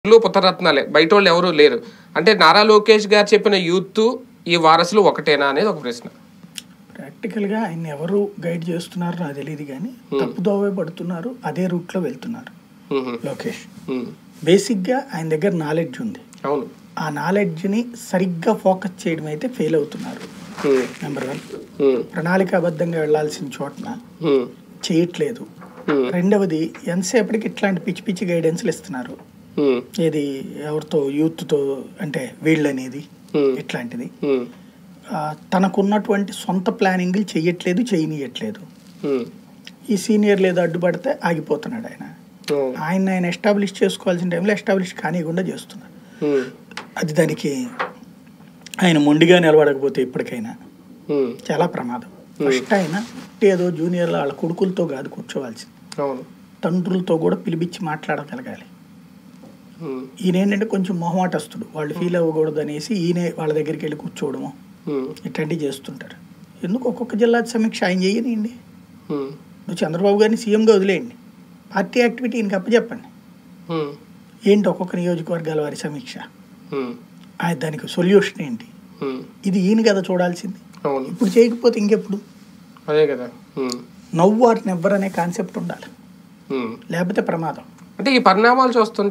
లో పుత్రరత్నాలే బయట వాళ్ళు ఎవరు లేరు అంటే నారా లోకేష్ గారు చెప్పిన యూత్ ఈ వారసులు ఒకటేనా అనేది ఒక ప్రశ్న ప్రాక్టికల్గా ఆయన ఎవరు గైడ్ చేస్తున్నారో నాకు తెలియదు కానీ తప్పుదోవే పడుతున్నారు అదే రూట్లో వెళ్తున్నారు ఉహు, లోకేష్ ఉమ్, బేసిక్గా ఆయన దగ్గర నాలెడ్జ్ ఉంది అవును ఆ నాలెడ్జ్ని సరిగ్గా ఫోకస్ చేయడం అయితే ఫెయిల్ అవుతున్నారు ఉమ్, నెంబర్ వన్ ఉమ్, ప్రణాళికాబద్ధంగా వెళ్లాల్సిన చోటన ఉమ్, చేయట్లేదు ఉమ్, రెండవది ఎంతసేపటికి ఇట్లాంటి పిచ్చి పిచ్చి గైడెన్స్లు ఇస్తున్నారు ఉమ్, ఏది ఎవరితో యూత్తో అంటే వీళ్ళనేది ఉమ్, ఇట్లాంటిది ఉమ్, ఆ, తనకున్నటువంటి సొంత ప్లానింగ్లు చెయ్యట్లేదు చేయనీయట్లేదు ఉమ్, ఈ సీనియర్ లేదా అడ్డుపడితే ఆగిపోతున్నాడు ఆయన ఉమ్, ఆయన ఆయన ఎస్టాబ్లిష్ చేసుకోవాల్సిన టైంలో ఎస్టాబ్లిష్ కానివ్వకుండా చేస్తున్నాడు ఉమ్, అది దానికి ఆయన మొండిగా నిలబడకపోతే ఇప్పటికైనా ఉమ్, చాలా ప్రమాదం ఫస్ట్ ఆయన ఏదో జూనియర్లు వాళ్ళ కొడుకులతో కాదు కూర్చోవాల్సింది అవును తండ్రులతో కూడా పిలిపించి మాట్లాడగలగాలి ఉమ్, ఈయన ఏంటంటే కొంచెం మొహమాటస్తుడు వాళ్ళు ఫీల్ అవ్వకూడదు అనేసి ఈయనే వాళ్ళ దగ్గరికి వెళ్ళి కూర్చోవడము ఉమ్, ఇట్లాంటివి చేస్తుంటారు ఎందుకు ఒక్కొక్క జిల్లా సమీక్ష ఆయన చేయనియండి ఉమ్, నువ్వు చంద్రబాబు గారిని సీఎంగా వదిలేయండి పార్టీ యాక్టివిటీ ఈయనకి అప్పచెప్పండి ఉమ్, ఏంటి ఒక్కొక్క నియోజకవర్గాల వారి సమీక్ష ఉమ్, ఆయన దానికి సొల్యూషన్ ఏంటి ఉమ్, ఇది ఈయన కదా చూడాల్సింది అవును ఇప్పుడు చేయకపోతే ఇంకెప్పుడు అదే కదా ఉమ్, నవ్వు వాటిని ఎవ్వరనే కాన్సెప్ట్ ఉండాలి ఉమ్. లేకపోతే ప్రమాదం అంటే ఈ పరిణామాలు చూస్తుంటే